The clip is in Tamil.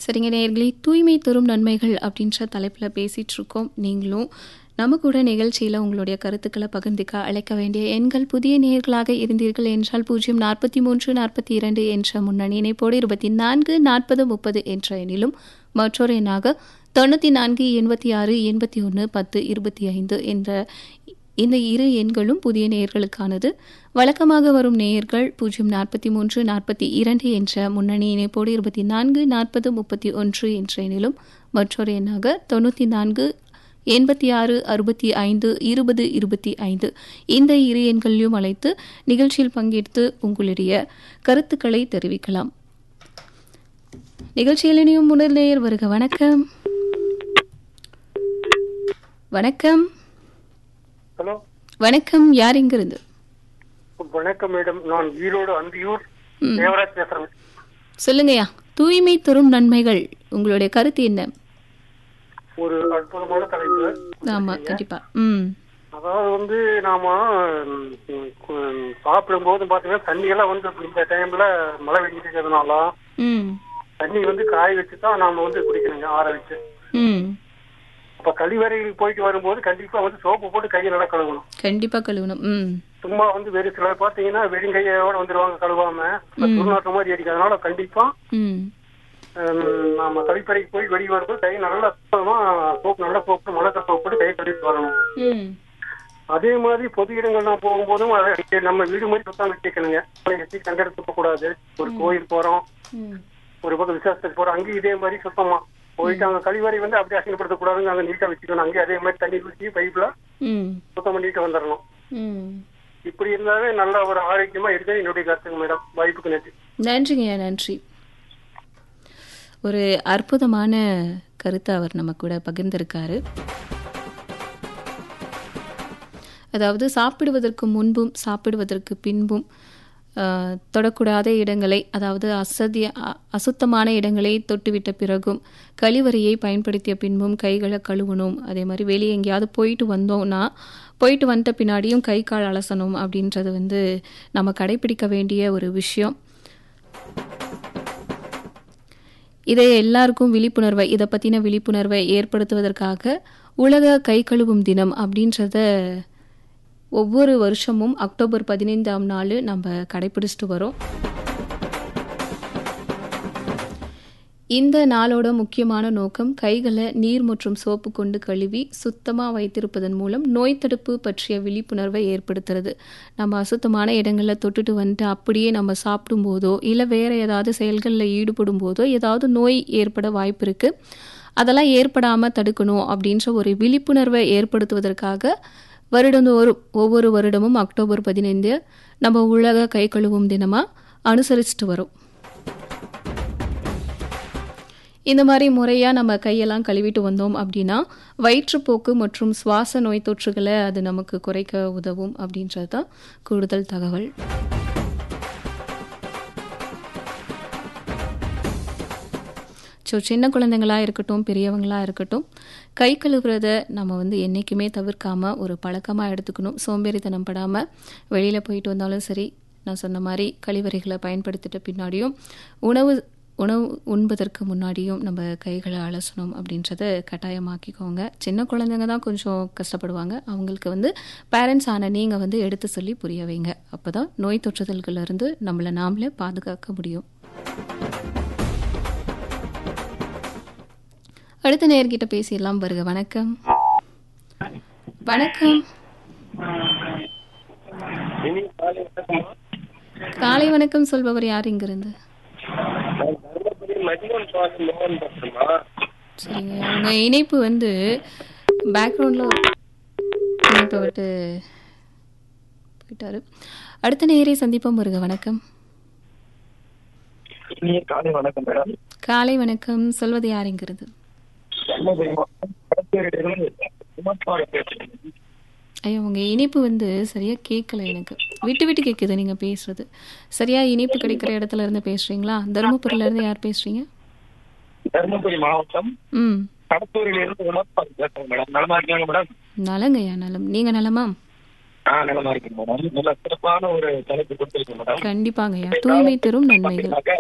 சரிங்க நேயர்களே தூய்மை தரும் நன்மைகள் அப்படின்ற தலைப்பில் பேசிகிட்டு இருக்கோம் நீங்களும் நம்ம கூட நிகழ்ச்சியில் உங்களுடைய கருத்துக்களை பகிர்ந்துக்க அழைக்க வேண்டிய எண்கள் புதிய நேயர்களாக இருந்தீர்கள் என்றால் பூஜ்ஜியம் நாற்பத்தி மூன்று நாற்பத்தி இரண்டு என்ற முன்னணி இணைப்போடு இருபத்தி நான்கு நாற்பது முப்பது என்ற எண்ணிலும் மற்றொரு எண்ணாக தொண்ணூற்றி நான்கு எண்பத்தி ஆறு எண்பத்தி ஒன்று பத்து இருபத்தி ஐந்து என்ற இந்த இரு எண்களும் புதிய நேயர்களுக்கானது வழக்கமாக வரும் நேயர்கள் பூஜ்ஜியம் நாற்பத்தி மூன்று நாற்பத்தி இரண்டு என்ற முன்னணி இணைப்போடு இருபத்தி நான்கு நாற்பது முப்பத்தி ஒன்று என்ற எண்ணிலும் மற்றொரு எண்ணாக தொண்ணூற்றி நான்கு எண்பத்தி ஆறு அறுபத்தி ஐந்து இருபது இருபத்தி ஐந்து இந்த இரு எண்களையும் அழைத்து நிகழ்ச்சியில் பங்கெடுத்து உங்களுடைய கருத்துக்களை தெரிவிக்கலாம் நிகழ்ச்சியில் இனியும் முதல் நேயர் வருக வணக்கம் வணக்கம் ஹலோ வணக்கம் யார் இங்கிருந்து வணக்கம் மேடம் நான் ஈரோடு அந்தியூர் ம். தேவராஜ் பேசுறேன் சொல்லுங்கய்யா தூய்மை தரும் நன்மைகள் உங்களுடைய கருத்து என்ன ஒரு அற்புதமான தலைப்பு ஆமா கண்டிப்பா ம் அதாவது வந்து நாம ம், ம், சாப்பிடும் போது பாத்தீங்கன்னா தண்ணி எல்லாம் வந்து இந்த டைம்ல மழை வெடிச்சிட்டு இருக்கிறதுனால ம் தண்ணி வந்து காய வச்சு தான் நாம வந்து குடிக்கணுங்க ஆற வச்சு ம் அப்ப கழிவறைகளுக்கு போயிட்டு வரும்போது கண்டிப்பா வந்து சோப்பு போட்டு கையை நல்லா கழுவணும் கண்டிப்பா கழுவணும் ம் சும்மா வந்து வெறும் சிலர் பாத்தீங்கன்னா வெறும் கையோட வந்துருவாங்க கழுவாம துர்நாற்றம் மாதிரி அடிக்கிறதுனால கண்டிப்பா ம் ஹம், நாம கழிப்பறைக்கு போய் வெளியே வரும்போது கை நல்லா சுத்தமா சோப்பு நல்லா சோப்பு மிளகா சோப்பு போட்டு கை கழுவிட்டு வரணும் ம் அதே மாதிரி பொது இடங்கள்லாம் போகும்போதும் அதை நம்ம வீடு மாதிரி சுத்தம் வச்சுக்கணுங்க வச்சு கண்டெடுத்து துப்ப கூடாது ஒரு கோயில் போறோம் ம் ஒரு பக்கம் விசேஷத்துக்கு போறோம் அங்கேயும் இதே மாதிரி சுத்தமா போயிட்டு அங்க கழிவறை வந்து அப்படியே அசிங்கப்படுத்த கூடாதுங்க அங்க நீட்டா வச்சுக்கணும் அங்கேயும் அதே மாதிரி தண்ணி ஊற்றி பைப்ல ம் சுத்தம் பண்ணிட்டு வந்துடணும் ம் இப்படி இருந்தாவே நல்ல ஒரு ஆரோக்கியமா இருக்கு என்னுடைய கருத்துங்க மேடம் வாய்ப்புக்கு நன்றி நன்றிங்கய்யா நன்றி ஒரு அற்புதமான கருத்தை அவர் நம்ம கூட பகிர்ந்திருக்காரு அதாவது சாப்பிடுவதற்கு முன்பும் சாப்பிடுவதற்கு பின்பும் ஆஹ், தொடக்கூடாத இடங்களை அதாவது அசதிய அ- அசுத்தமான இடங்களை தொட்டுவிட்ட பிறகும் கழிவறையை பயன்படுத்திய பின்பும் கைகளை கழுவணும் அதே மாதிரி வெளியே எங்கேயாவது போயிட்டு வந்தோம்னா போயிட்டு வந்துட்ட பின்னாடியும் கை கால் அலசணும் அப்படின்றது வந்து நம்ம கடைபிடிக்க வேண்டிய ஒரு விஷயம் இதை எல்லாருக்கும் விழிப்புணர்வை இதை பற்றின விழிப்புணர்வை ஏற்படுத்துவதற்காக உலக கை கழுவும் தினம் அப்படின்றத ஒவ்வொரு வருஷமும் அக்டோபர் பதினைந்தாம் நாள் நம்ம கடைபிடிச்சிட்டு வரோம் இந்த நாளோட முக்கியமான நோக்கம் கைகளை நீர் மற்றும் சோப்பு கொண்டு கழுவி சுத்தமாக வைத்திருப்பதன் மூலம் நோய் தடுப்பு பற்றிய விழிப்புணர்வை ஏற்படுத்துறது நம்ம அசுத்தமான இடங்களில் தொட்டுட்டு வந்துட்டு அப்படியே நம்ம சாப்பிடும் போதோ இல்லை வேற ஏதாவது செயல்களில் ஈடுபடும் போதோ ஏதாவது நோய் ஏற்பட வாய்ப்பு இருக்கு அதெல்லாம் ஏற்படாமல் தடுக்கணும் அப்படின்ற ஒரு விழிப்புணர்வை ஏற்படுத்துவதற்காக வருடந்தோறும் ஒவ்வொரு வருடமும் அக்டோபர் பதினைந்து நம்ம உலக கை கழுவும் தினமாக அனுசரிச்சுட்டு வரோம் இந்த மாதிரி முறையாக நம்ம கையெல்லாம் கழுவிட்டு வந்தோம் அப்படின்னா வயிற்றுப்போக்கு மற்றும் சுவாச நோய் தொற்றுகளை அது நமக்கு குறைக்க உதவும் அப்படின்றது தான் கூடுதல் தகவல் ஸோ சின்ன குழந்தைங்களாக இருக்கட்டும் பெரியவங்களாக இருக்கட்டும் கை கழுவுறத நம்ம வந்து என்றைக்குமே தவிர்க்காம ஒரு பழக்கமாக எடுத்துக்கணும் சோம்பேறித்தனம் படாமல் வெளியில் போயிட்டு வந்தாலும் சரி நான் சொன்ன மாதிரி கழிவறைகளை பயன்படுத்திட்ட பின்னாடியும் உணவு உணவு உண்பதற்கு முன்னாடியும் நம்ம கைகளை அலசணும் அப்படின்றத கட்டாயமாக்கிக்கோங்க சின்ன குழந்தைங்க தான் கொஞ்சம் கஷ்டப்படுவாங்க அவங்களுக்கு வந்து பேரண்ட்ஸ் ஆன நீங்கள் வந்து எடுத்து சொல்லி புரிய வைங்க அப்போ தான் நோய் தொற்றுதல்களிலிருந்து நம்மளை நாமளே பாதுகாக்க முடியும் அடுத்த நேர்கிட்ட பேசிடலாம் வருக வணக்கம் வணக்கம் இனி காலை வணக்கம். காலை வணக்கம் சொல்பவர் யார் இங்கிருந்து நான் தர்மபுரி மதியம் பால் மோகன் பேசுறேம்மா. சரிங்க உங்க இணைப்பு வந்து பேக்ரவுண்டில் இணைப்பை விட்டு போயிட்டாரு அடுத்த நேரை சந்திப்போம் வருக வணக்கம் இனிய காலை வணக்கம் மேடம் காலை வணக்கம் சொல்வது யார் இங்கிருந்து தர்மபுரி மாவட்டம் கடத்தூரிலிருந்து உமர்பாடு பேசுறேன் ஐயா உங்க இணைப்பு வந்து சரியா கேட்கல எனக்கு விட்டு விட்டு கேட்குது நீங்க பேசுறது சரியா இணைப்பு கிடைக்கிற இடத்துல இருந்து பேசுறீங்களா தருமபுரியில இருந்து யார் பேசுறீங்க தர்மபுரி மாவட்டம் ம் கடத்தூரிலிருந்து உமர்பாடு பேசுறேன் மேடம் நலமா இருக்காங்க மேடம் நலங்கய்யா நலம் நீங்க நலமா ஆ நலமா இருக்கேன் மேடம் நல்ல சிறப்பான ஒரு தலைப்பு கொடுத்துருக்கேன் மேடம் கண்டிப்பாங்கய்யா தூய்மை தரும் நன்மைகள் பாத்தீங்கன்னாக்க